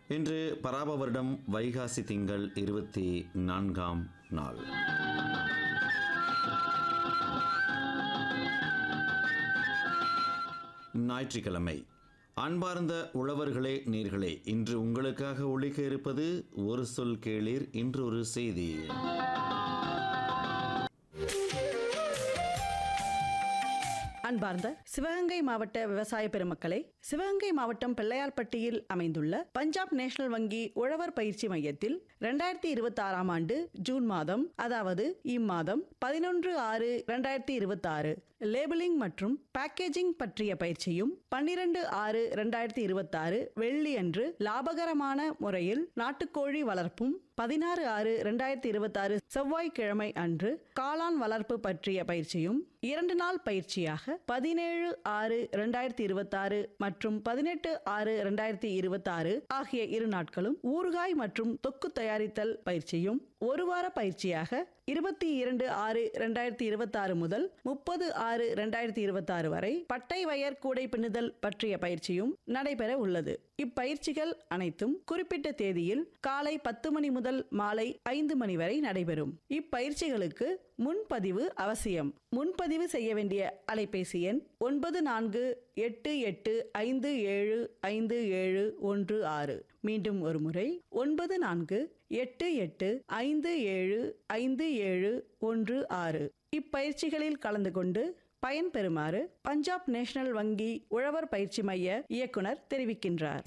இன்று பராப வருடம் வைகாசி திங்கள் இருபத்தி நான்காம் நாள் ஞாயிற்றுக்கிழமை அன்பார்ந்த உழவர்களே நீர்களே இன்று உங்களுக்காக ஒழிக்க இருப்பது ஒரு சொல் கேளீர் இன்று ஒரு செய்தி அன்பார்ந்த சிவகங்கை மாவட்ட விவசாய பெருமக்களே சிவகங்கை மாவட்டம் பிள்ளையார்பட்டியில் அமைந்துள்ள பஞ்சாப் நேஷனல் வங்கி உழவர் பயிற்சி மையத்தில் ரெண்டாயிரத்தி இருபத்தி ஆறாம் ஆண்டு ஜூன் மாதம் அதாவது இம்மாதம் பதினொன்று ஆறு ரெண்டாயிரத்தி இருபத்தி ஆறு லேபிளிங் மற்றும் பேக்கேஜிங் பற்றிய பயிற்சியும் பன்னிரண்டு ஆறு ரெண்டாயிரத்தி இருபத்தாறு வெள்ளி அன்று லாபகரமான முறையில் நாட்டுக்கோழி வளர்ப்பும் பதினாறு ஆறு ரெண்டாயிரத்தி இருபத்தாறு செவ்வாய்க்கிழமை அன்று காளான் வளர்ப்பு பற்றிய பயிற்சியும் இரண்டு நாள் பயிற்சியாக பதினேழு ஆறு ரெண்டாயிரத்தி இருபத்தாறு மற்றும் பதினெட்டு ஆறு ரெண்டாயிரத்தி இருபத்தாறு ஆகிய இரு நாட்களும் ஊறுகாய் மற்றும் தொக்கு தயாரித்தல் பயிற்சியும் ஒரு வார பயிற்சியாக இருபத்தி இரண்டு ஆறு ரெண்டாயிரத்தி இருபத்தாறு முதல் முப்பது ஆறு ரெண்டாயிரத்தி இருபத்தாறு வரை பட்டை வயர் கூடை பின்னுதல் பற்றிய பயிற்சியும் நடைபெற உள்ளது இப்பயிற்சிகள் அனைத்தும் குறிப்பிட்ட தேதியில் காலை பத்து மணி முதல் மாலை ஐந்து மணி வரை நடைபெறும் இப்பயிற்சிகளுக்கு முன்பதிவு அவசியம் முன்பதிவு செய்ய வேண்டிய அலைபேசி எண் ஒன்பது நான்கு எட்டு எட்டு ஐந்து ஏழு ஐந்து ஏழு ஒன்று ஆறு மீண்டும் ஒரு முறை ஒன்பது நான்கு எட்டு எட்டு ஐந்து ஏழு ஐந்து ஏழு ஒன்று ஆறு இப்பயிற்சிகளில் கலந்து கொண்டு பயன்பெறுமாறு பஞ்சாப் நேஷனல் வங்கி உழவர் பயிற்சி மைய இயக்குனர் தெரிவிக்கின்றார்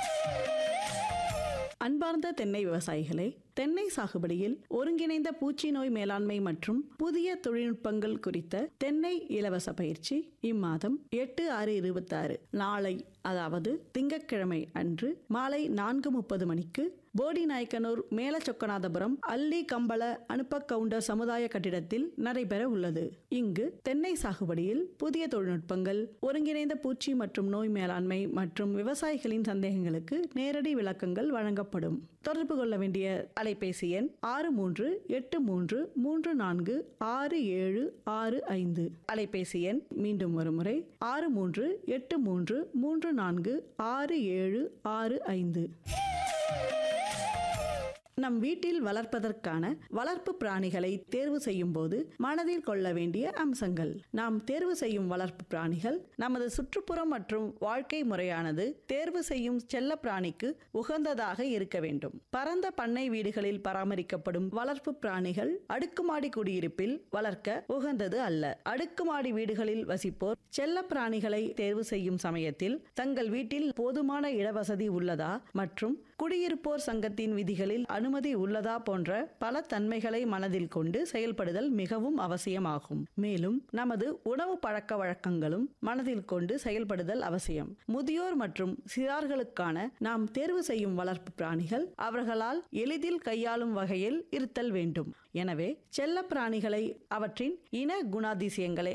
அன்பார்ந்த தென்னை விவசாயிகளே தென்னை சாகுபடியில் ஒருங்கிணைந்த பூச்சி நோய் மேலாண்மை மற்றும் புதிய தொழில்நுட்பங்கள் குறித்த தென்னை இலவச பயிற்சி இம்மாதம் எட்டு ஆறு இருபத்தாறு நாளை அதாவது திங்கட்கிழமை அன்று மாலை நான்கு முப்பது மணிக்கு போடி நாயக்கனூர் மேலச்சொக்கநாதபுரம் அல்லி கம்பள அனுப்ப கவுண்டர் சமுதாய கட்டிடத்தில் நடைபெற உள்ளது இங்கு தென்னை சாகுபடியில் புதிய தொழில்நுட்பங்கள் ஒருங்கிணைந்த பூச்சி மற்றும் நோய் மேலாண்மை மற்றும் விவசாயிகளின் சந்தேகங்களுக்கு நேரடி விளக்கங்கள் வழங்கப்படும் தொடர்பு கொள்ள வேண்டிய அலைபேசி எண் ஆறு மூன்று எட்டு மூன்று மூன்று நான்கு ஆறு ஏழு ஆறு ஐந்து அலைபேசி எண் மீண்டும் ஒரு முறை ஆறு மூன்று எட்டு மூன்று மூன்று நான்கு ஆறு ஏழு ஆறு ஐந்து நம் வீட்டில் வளர்ப்பதற்கான வளர்ப்பு பிராணிகளை தேர்வு செய்யும் போது மனதில் கொள்ள வேண்டிய அம்சங்கள் நாம் தேர்வு செய்யும் வளர்ப்பு பிராணிகள் நமது சுற்றுப்புறம் மற்றும் வாழ்க்கை முறையானது தேர்வு செய்யும் செல்ல பிராணிக்கு உகந்ததாக இருக்க வேண்டும் பரந்த பண்ணை வீடுகளில் பராமரிக்கப்படும் வளர்ப்பு பிராணிகள் அடுக்குமாடி குடியிருப்பில் வளர்க்க உகந்தது அல்ல அடுக்குமாடி வீடுகளில் வசிப்போர் செல்ல பிராணிகளை தேர்வு செய்யும் சமயத்தில் தங்கள் வீட்டில் போதுமான இடவசதி உள்ளதா மற்றும் குடியிருப்போர் சங்கத்தின் விதிகளில் அனுமதி உள்ளதா போன்ற பல தன்மைகளை மனதில் கொண்டு செயல்படுதல் மிகவும் அவசியமாகும் மேலும் நமது உணவு பழக்க வழக்கங்களும் மனதில் கொண்டு செயல்படுதல் அவசியம் முதியோர் மற்றும் சிறார்களுக்கான நாம் தேர்வு செய்யும் வளர்ப்பு பிராணிகள் அவர்களால் எளிதில் கையாளும் வகையில் இருத்தல் வேண்டும் எனவே செல்ல பிராணிகளை அவற்றின் இன குணாதிசயங்களை